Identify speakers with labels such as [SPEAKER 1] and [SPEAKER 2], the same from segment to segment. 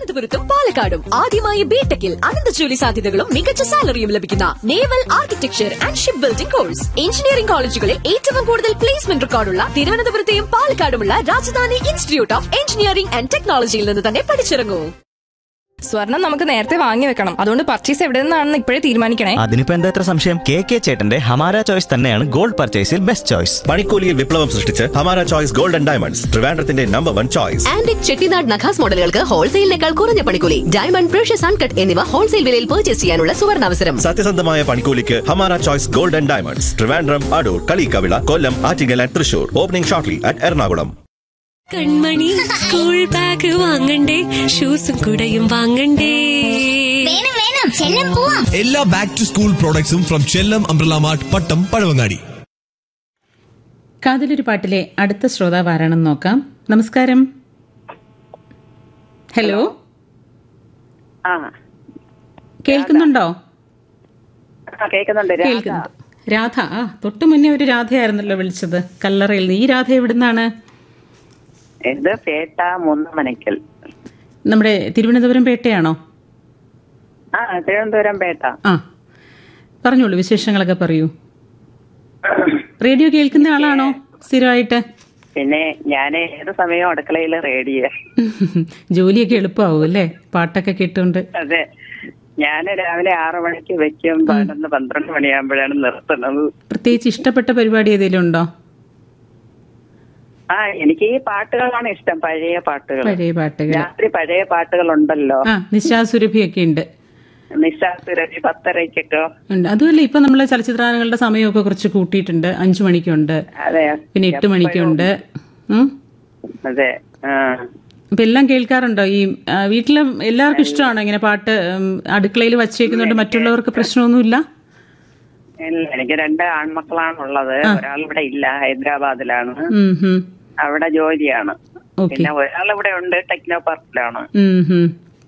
[SPEAKER 1] തിരുവനന്തപുരത്തും പാലക്കാടും ആദ്യമായി ബിടെക്കിൽ അനന്ത ജോലി സാധ്യതകളും മികച്ച സാലറിയും ലഭിക്കുന്ന naval architecture and ship building course engineering കോളേജുകളിൽ ഏറ്റവും കൂടുതൽ പ്ലേസ്മെന്റ് റെക്കോർഡുള്ള തിരുവനന്തപുരത്തെയും പാലക്കാടുമുള്ള Rajadhani institute of engineering and ടെക്നോളജിയിൽ നിന്ന് തന്നെ പഠിച്ചിറങ്ങൂ
[SPEAKER 2] സ്വർണം നമുക്ക് നേരത്തെ വാങ്ങി വെക്കണം അതുകൊണ്ട് പർച്ചേസ് എവിടെ നിന്നാണെന്ന് ഇപ്പോഴേ തീരുമാനിക്കണേ
[SPEAKER 3] അതിനിപ്പോ എന്താ ഇത്ര സംശയം കെ കെ ചേട്ടന്റെ ഹമാര ചോയ്സ് തന്നെയാണ് ഗോൾഡ് പർച്ചേസിൽ ബെസ്റ്റ് ചോയ്സ്
[SPEAKER 4] പണിക്കൂലിയിൽ വിപ്ലവം സൃഷ്ടിച്ച് Hamara choice gold and diamonds ട്രിവാൻഡ്രത്തിന്റെ number one choice
[SPEAKER 1] antique Chettinad nakhas മോഡലുകൾക്ക് ഹോൾസെയിലിനേക്കാൾ കുറഞ്ഞ പണിക്കൂലി ഡയമണ്ട് പ്രഷ്യസ് അൺകട്ട് എന്നിവ ഹോൾസെയിൽ വിലയിൽ പർച്ചേസ് ചെയ്യാനുള്ള സുവർണാവസരം
[SPEAKER 4] സത്യസന്ധമായ പണിക്കൂലിക്ക് Hamara choice gold and diamonds Trivandrum Adoor Kaliyikkavila Kollam Attingal and Thrissur opening shortly at Ernakulam
[SPEAKER 5] കൺമണി സ്കൂൾ ബാഗ് വാങ്ങണ്ടേ ഷൂസും കുടയും വാങ്ങണ്ടേ
[SPEAKER 6] വേണം വേണം ചെല്ലം പോവാം
[SPEAKER 7] എല്ലാ ബാക്ക് ടു സ്കൂൾ പ്രോഡക്ട്സും from Chellam umbrella mart Pattom Pazhavangadi
[SPEAKER 8] കാതിലൊരു പാട്ടിലെ അടുത്ത ശ്രോതാവ് ആരാണെന്ന് നോക്കാം നമസ്കാരം ഹലോ
[SPEAKER 9] ആ
[SPEAKER 8] കേൾക്കുന്നുണ്ടോ
[SPEAKER 9] ആ, കേൾക്കുന്നുണ്ട് രാധ.
[SPEAKER 8] കേൾക്കുന്നുണ്ട് രാധ ആ തൊട്ടു മുന്നേ ഒരു രാധയായിരുന്നല്ലോ വിളിച്ചത് കല്ലറയിൽ നിന്ന് ഈ രാധ എവിടുന്നാണ്
[SPEAKER 9] ഇത് പേട്ട മൂന്നമനയ്ക്കൽ
[SPEAKER 8] നമ്മുടെ തിരുവനന്തപുരം പേട്ടയാണോ
[SPEAKER 9] ആ തിരുവനന്തപുരം പേട്ട
[SPEAKER 8] ആ പറഞ്ഞോളൂ വിശേഷങ്ങളൊക്കെ പറയൂ റേഡിയോ കേൾക്കുന്ന ആളാണോ സ്ഥിരമായിട്ട്
[SPEAKER 9] പിന്നെ ഞാൻ ഏത് സമയവും അടുക്കളയിൽ റേഡിയോ
[SPEAKER 8] ജോലിയൊക്കെ എളുപ്പമാവും അല്ലേ പാട്ടൊക്കെ കേട്ടുകൊണ്ട്
[SPEAKER 9] അതെ ഞാൻ രാവിലെ ആറു മണിക്ക് വെക്കും പതിനൊന്ന് പന്ത്രണ്ട് മണിയാകുമ്പോഴാണ് നിർത്തുന്നത്
[SPEAKER 8] പ്രത്യേകിച്ച് ഇഷ്ടപ്പെട്ട പരിപാടി ഏതെങ്കിലും ഉണ്ടോ
[SPEAKER 9] ആ എനിക്ക് ഈ പാട്ടുകളാണ് ഇഷ്ടം പഴയ പാട്ടുകൾ
[SPEAKER 8] പഴയ പാട്ടുകൾ
[SPEAKER 9] രാത്രി പഴയ പാട്ടുകളുണ്ടല്ലോ
[SPEAKER 8] ആ നിശാസുരഭിയൊക്കെ ഉണ്ട്
[SPEAKER 9] നിശാസുരഭി പത്തരയ്ക്കൊക്കെ
[SPEAKER 8] ഉണ്ട് അതുമല്ല ഇപ്പൊ നമ്മള് ചലച്ചിത്രാനങ്ങളുടെ സമയമൊക്കെ കുറച്ച് കൂട്ടിയിട്ടുണ്ട് അഞ്ചു മണിക്കുണ്ട്
[SPEAKER 9] അതെ
[SPEAKER 8] പിന്നെ എട്ട് മണിക്കുണ്ട് ഉം.
[SPEAKER 9] അതെ ആ
[SPEAKER 8] അപ്പൊ എല്ലാം കേൾക്കാറുണ്ടോ ഈ ആ, വീട്ടില് എല്ലാവർക്കും ഇഷ്ടമാണോ ഇങ്ങനെ പാട്ട് അടുക്കളയിൽ വച്ചേക്കുന്നുണ്ട് മറ്റുള്ളവർക്ക് പ്രശ്നമൊന്നുമില്ല
[SPEAKER 9] ഇല്ല എനിക്ക് രണ്ട് ആൺമക്കളാണുള്ളത് ഒരാൾ ഇവിടെ ഇല്ല ഹൈദരാബാദിലാണ്
[SPEAKER 8] ഉം, ഉം.
[SPEAKER 9] അവിടെ ജോലിയാണ്
[SPEAKER 8] ഓക്കെ
[SPEAKER 9] പിന്നെ ഒരാൾ ഇവിടെ ഉണ്ട് ടെക്നോ പാർക്കിലാണ്
[SPEAKER 8] ഉം, ഉം.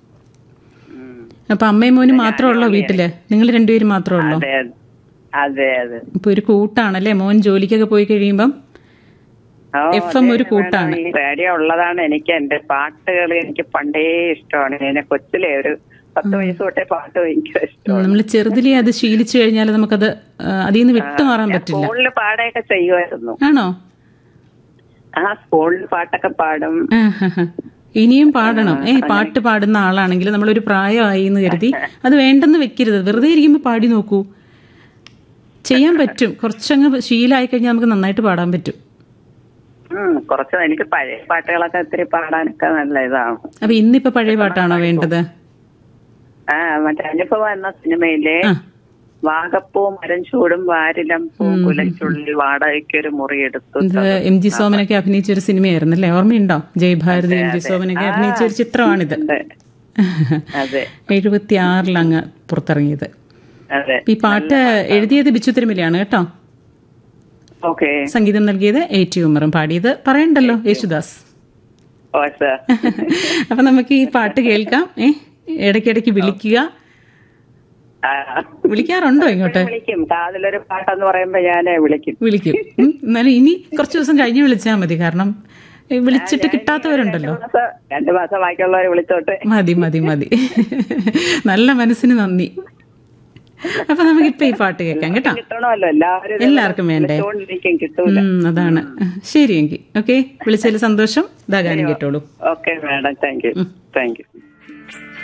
[SPEAKER 8] അപ്പൊ അമ്മയും മോനും മാത്രമേ ഉള്ളോ വീട്ടില് നിങ്ങൾ രണ്ടുപേരും മാത്രമേ ഉള്ളോ
[SPEAKER 9] അതെ അതെ അതെ
[SPEAKER 8] ഇപ്പൊ ഒരു കൂട്ടാണല്ലേ മോൻ ജോലിക്കൊക്കെ പോയി കഴിയുമ്പം
[SPEAKER 9] ഓ,
[SPEAKER 8] എഫ് എം
[SPEAKER 9] അതെ,
[SPEAKER 8] ഒരു കൂട്ടാണ്.
[SPEAKER 9] ഈ റേഡിയോ ഉള്ളതാണ് എനിക്ക് എന്റെ പാട്ടുകൾ എനിക്ക് പണ്ടേ ഇഷ്ടമാണ് എന്നെ കൊച്ചിലെ ഒരു പത്ത് വയസ്സ് തൊട്ടേ പാട്ട് ഭയങ്കര ഇഷ്ടമാണ്
[SPEAKER 8] നമ്മൾ ചെറുതിലേ അത് ശീലിച്ചു കഴിഞ്ഞാൽ നമുക്കത് ആ, അതിൽ നിന്ന് വിട്ടുമാറാൻ പറ്റില്ല
[SPEAKER 9] സ്കൂളിൽ പാടുകയൊക്കെ ചെയ്യുമായിരുന്നു
[SPEAKER 8] ആണോ
[SPEAKER 9] ആ സ്കൂളിൽ പാട്ടൊക്കെ പാടും
[SPEAKER 8] ആ, ഹ, ഹ. ഇനിയും പാടണം ഏ പാട്ട് പാടുന്ന ആളാണെങ്കിൽ നമ്മളൊരു പ്രായമായി എന്ന് കരുതി അത് വേണ്ടെന്ന് വെക്കരുത് വെറുതെ ഇരിക്കുമ്പോൾ പാടി നോക്കൂ ചെയ്യാൻ പറ്റും കുറച്ചങ്ങ് ശീലമായി കഴിഞ്ഞാൽ നമുക്ക് നന്നായിട്ട് പാടാൻ പറ്റും
[SPEAKER 9] ഉം, കുറച്ച് എനിക്ക് പഴയ പാട്ടുകളൊക്കെ ഇത്തിരി പാടാനൊക്കെ നല്ല ഇതാണ്
[SPEAKER 8] അപ്പൊ ഇന്നിപ്പോ പഴയ പാട്ടാണോ വേണ്ടത്
[SPEAKER 9] ആ മറ്റേ അനുഭവം എന്ന സിനിമയിലെ
[SPEAKER 8] ആ.
[SPEAKER 9] വാഗപ്പൂ മരം ചൂടും വാരിലം പൂ കുലച്ചുള്ളിൽ വാടകയ്ക്കൊരു മുറി എടുത്തു
[SPEAKER 8] ഇത് എം ജി സോമനൊക്കെ അഭിനയിച്ച ഒരു സിനിമയായിരുന്നല്ലേ ഓർമ്മയുണ്ടോ ജയഭാരതി എം ജി സോമനൊക്കെ അഭിനയിച്ച ഒരു ചിത്രമാണിത്
[SPEAKER 9] അതെ അതെ
[SPEAKER 8] എഴുപത്തി ആറിൽ അങ്ങ് പുറത്തിറങ്ങിയത്
[SPEAKER 9] അതെ
[SPEAKER 8] ഈ പാട്ട് എഴുതിയത് ബിച്ചു തിരുമലയാണ് കേട്ടോ
[SPEAKER 9] ഓക്കെ
[SPEAKER 8] സംഗീതം നൽകിയത് എ ടി ഉമറും പാടിയത് പറയണ്ടല്ലോ യേശുദാസ്
[SPEAKER 9] ഓ സർ
[SPEAKER 8] അപ്പൊ നമുക്ക് ഈ പാട്ട് കേൾക്കാം ഏ ഇടയ്ക്കിടയ്ക്ക് വിളിക്കുക വിളിക്കാറുണ്ടോ ഇങ്ങോട്ട്
[SPEAKER 9] വിളിക്കും കാതിലൊരു പാട്ടെന്ന് പറയുമ്പോ ഞാൻ വിളിക്കും
[SPEAKER 8] വിളിക്കും ഉം, എന്നാലും ഇനി കുറച്ച് ദിവസം കഴിഞ്ഞ് വിളിച്ചാൽ മതി കാരണം ഏ, വിളിച്ചിട്ട് കിട്ടാത്തവരുണ്ടല്ലോ
[SPEAKER 9] മാസം രണ്ടു മാസം ബാക്കിയുള്ളവരെ വിളിച്ചോട്ടെ
[SPEAKER 8] മതി മതി മതി നല്ല മനസ്സിന് നന്ദി അപ്പൊ നമുക്ക് ഇപ്പൊ ഈ പാട്ട് കേൾക്കാം കേട്ടോ
[SPEAKER 9] കിട്ടണമല്ലോ എല്ലാവരും ഇത്
[SPEAKER 8] എല്ലാവർക്കും വേണ്ടേ
[SPEAKER 9] വിളിച്ചുകൊണ്ടിരിക്കും കിട്ടൂല
[SPEAKER 8] ഉം, അതാണ് ശരി എങ്കിൽ ഓക്കെ വിളിച്ചതിൽ സന്തോഷം ഇതാ ഗാനം കേട്ടോളൂ
[SPEAKER 9] okay madam thank you thank U